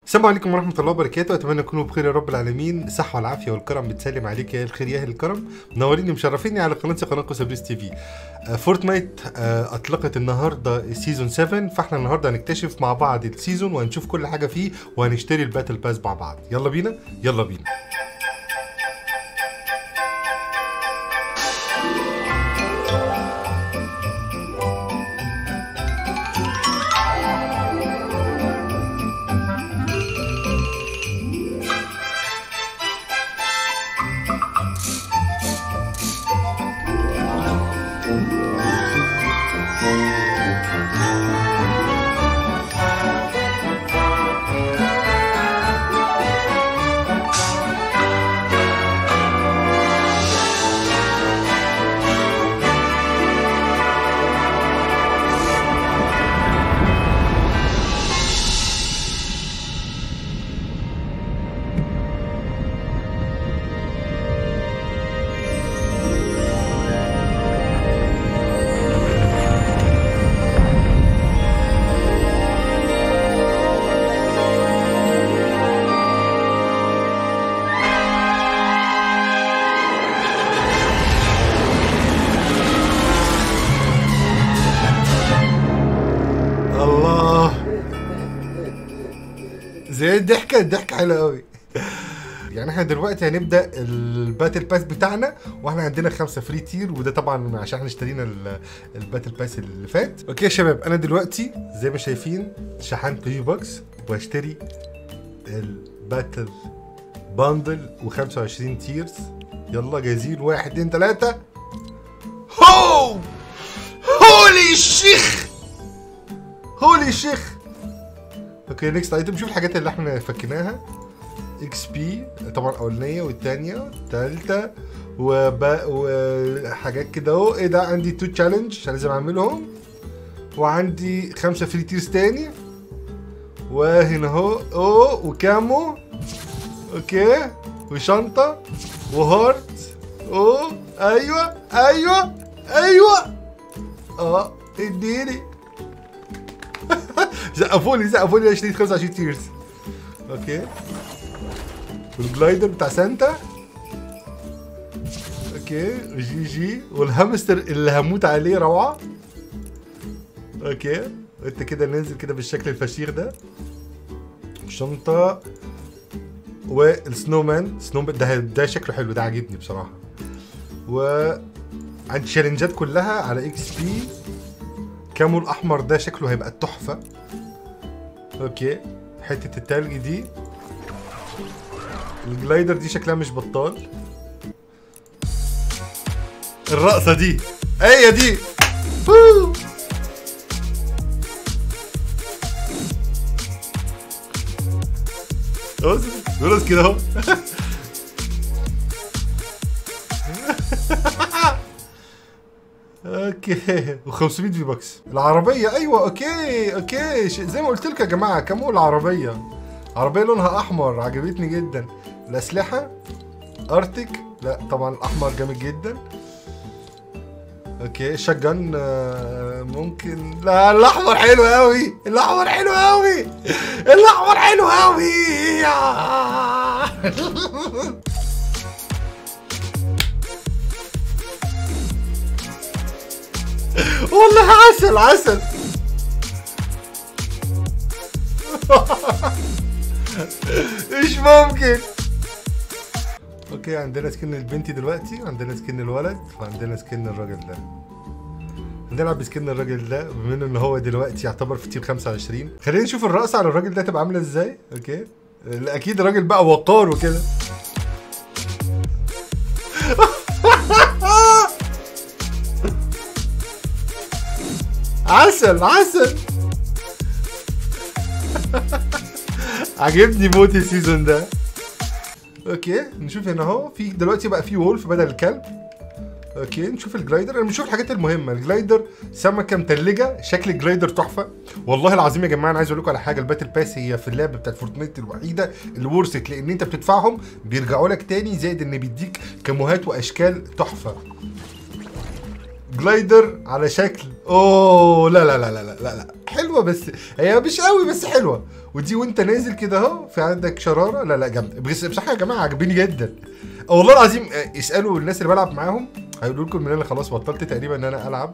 السلام عليكم ورحمة الله وبركاته أتمنى تكونوا بخير يا رب العالمين الصحة والعافية والكرم بتسلم عليك يا الخير يا أهل الكرم منوريني مشرفيني على قناتي قناة قصابريس تي في آه، فورتنايت آه، أطلقت النهاردة سيزون 7 فاحنا النهاردة هنكتشف مع بعض السيزون وهنشوف كل حاجة فيه وهنشتري الباتل باس مع بعض يلا بينا يلا بينا الله زي الضحكة الضحكة حلوة قوي يعني احنا دلوقتي هنبدا الباتل باس بتاعنا واحنا عندنا خمسه فري تير وده طبعا عشان احنا اشترينا ال- الباتل باس اللي فات اوكي يا شباب انا دلوقتي زي ما شايفين شحنت بيجي بوكس وهشتري الباتل باندل و25 تيرز يلا جاهزين واحد اتنين تلاته هو هولي الشيخ هولي شيخ اوكي نيكست ايتم شوف الحاجات اللي احنا فكيناها اكس بي طبعا الاولانيه والثانيه والثالثه وب... وحاجات كده اهو ايه ده عندي تو تشالنج لازم اعملهم وعندي خمسه فري تيرز تاني وهنا اهو او وكامو اوكي وشنطه وهارت او ايوه ايوه ايوه اه اديني زقفوا لي زقفوا لي 20 25 تيرز اوكي والجلايدر بتاع سانتا اوكي جي جي والهامستر اللي هموت عليه روعه اوكي انت كده ننزل كده بالشكل الفشيخ ده شنطه والسنو مان سنو مان ده ده شكله حلو ده عاجبني بصراحه و عندي تشالنجات كلها على اكس بي كامو الاحمر ده شكله هيبقى تحفه اوكي حته التلج دي الجلايدر دي شكلها مش بطال الرقصه دي هي دي فو. بص بص كده اهو اوكي و500 في بوكس العربيه ايوه اوكي اوكي ش- زي ما قلت لكم يا جماعه كمو العربيه عربيه لونها احمر عجبتني جدا الاسلحه ارتك لا طبعا الاحمر جامد جدا اوكي شجن ممكن لا الاحمر حلو قوي الاحمر حلو قوي الاحمر حلو قوي والله عسل عسل مش ممكن اوكي عندنا سكن البنت دلوقتي عندنا سكن الولد وعندنا سكن الراجل ده هنلعب بسكن الراجل ده بما ان هو دلوقتي يعتبر في تيم 25 خلينا نشوف الرقصه على الراجل ده تبقى عامله ازاي اوكي لا، اكيد الراجل بقى وقار وكده عسل عسل عجبني موت السيزون ده اوكي نشوف هنا اهو في دلوقتي بقى في وولف بدل الكلب اوكي نشوف الجلايدر انا بنشوف الحاجات المهمه الجلايدر سمكه متلجه شكل الجلايدر تحفه والله العظيم يا جماعه انا عايز اقول لكم على حاجه الباتل باس هي في اللعبه بتاعت فورتنايت الوحيده اللي ورثت لان انت بتدفعهم بيرجعوا لك تاني زائد ان بيديك كموهات واشكال تحفه جلايدر على شكل اوه لا لا لا لا لا لا لا حلوه بس هي مش قوي بس حلوه ودي وانت نازل كده اهو في عندك شراره لا لا جامده بس بصراحه يا جماعه عاجبيني جدا والله العظيم آه، اسالوا الناس اللي بلعب معاهم هيقولوا لكم ان انا خلاص بطلت تقريبا ان انا العب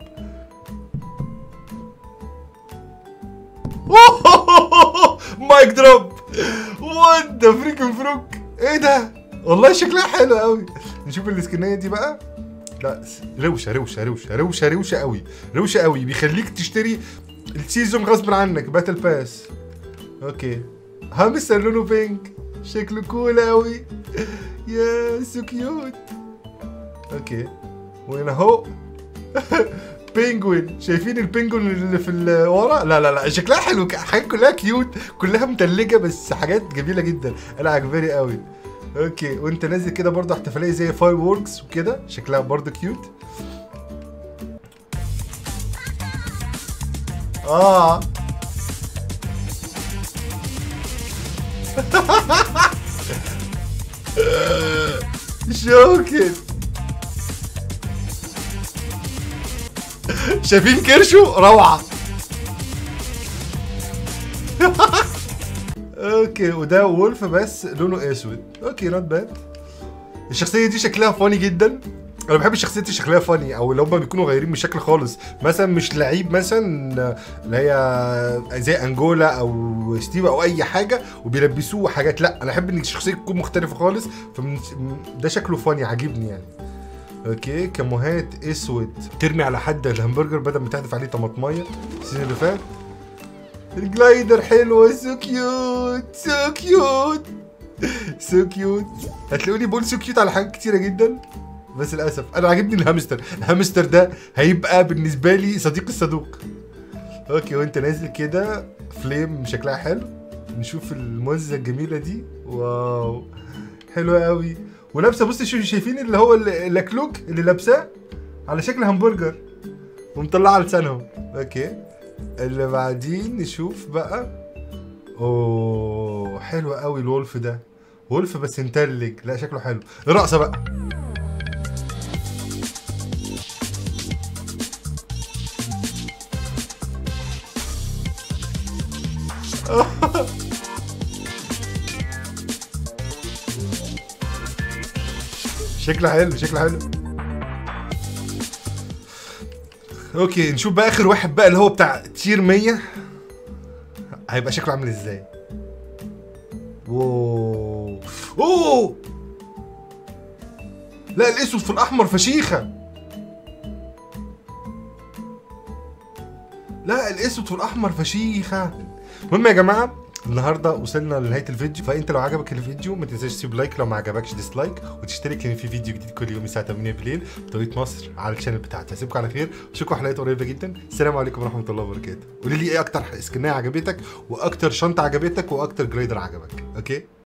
مايك دروب وات ذا فريكن فروك ايه ده والله شكلها حلو قوي نشوف السكنيه دي بقى لا روشه روشه روشه روشه روشه قوي روشه قوي بيخليك تشتري السيزون غصب عنك باتل باس اوكي هامستر لونه بينك شكله كول قوي يا سو كيوت اوكي وهنا اهو بينجوين شايفين البينجوين اللي في ال- ورا لا لا لا شكلها حلو ك- حاجات كلها كيوت كلها متلجه بس حاجات جميله جدا انا عجباني قوي اوكي وانت نازل كده برضه احتفاليه زي فاير ووركس وكده شكلها برضه كيوت اه شوكت شايفين كرشه روعه اوكي وده وولف بس لونه اسود اوكي نوت باد الشخصيه دي شكلها فاني جدا انا بحب الشخصيات اللي شكلها فاني او اللي هم بيكونوا غايرين من الشكل خالص مثلا مش لعيب مثلا اللي هي زي انجولا او ستيف او اي حاجه وبيلبسوه حاجات لا انا احب ان الشخصيه تكون مختلفه خالص فمن ده شكله فاني عاجبني يعني اوكي كموهات اسود ترمي على حد الهمبرجر بدل ما تحدف عليه طماطميه السيزون اللي فات الجلايدر حلوه سو كيوت سو كيوت سو كيوت هتلاقوني بقول سو كيوت على حاجات كتيره جدا بس للاسف انا عاجبني الهامستر الهامستر ده هيبقى بالنسبه لي صديق الصدوق اوكي وانت نازل كده فليم شكلها حلو نشوف الموزه الجميله دي واو حلوه قوي ولابسه بص شوفوا شايفين اللي هو ال- الاكلوك اللي لابساه على شكل همبرجر ومطلعه لسانهم اوكي اللي بعدين نشوف بقى اوه حلو قوي الولف ده ولف بس متلج لا شكله حلو الرقصه بقى شكله حلو شكله حلو اوكي نشوف بقى اخر واحد بقى اللي هو بتاع تير 100 هيبقى شكله عامل ازاي واو اوه لا الاسود في الاحمر فشيخه لا الاسود في الاحمر فشيخه المهم يا جماعه النهارده وصلنا لنهايه الفيديو فانت لو عجبك الفيديو ما تنساش تسيب لايك لو ما عجبكش ديسلايك وتشترك لان في فيديو جديد كل يوم الساعه 8 بالليل بطريقه مصر على الشانل بتاعتي اسيبكم على خير اشوفكم حلقات قريبه جدا السلام عليكم ورحمه الله وبركاته قولي لي ايه اكتر سكنايه عجبتك واكتر شنطه عجبتك واكتر جرايدر عجبك اوكي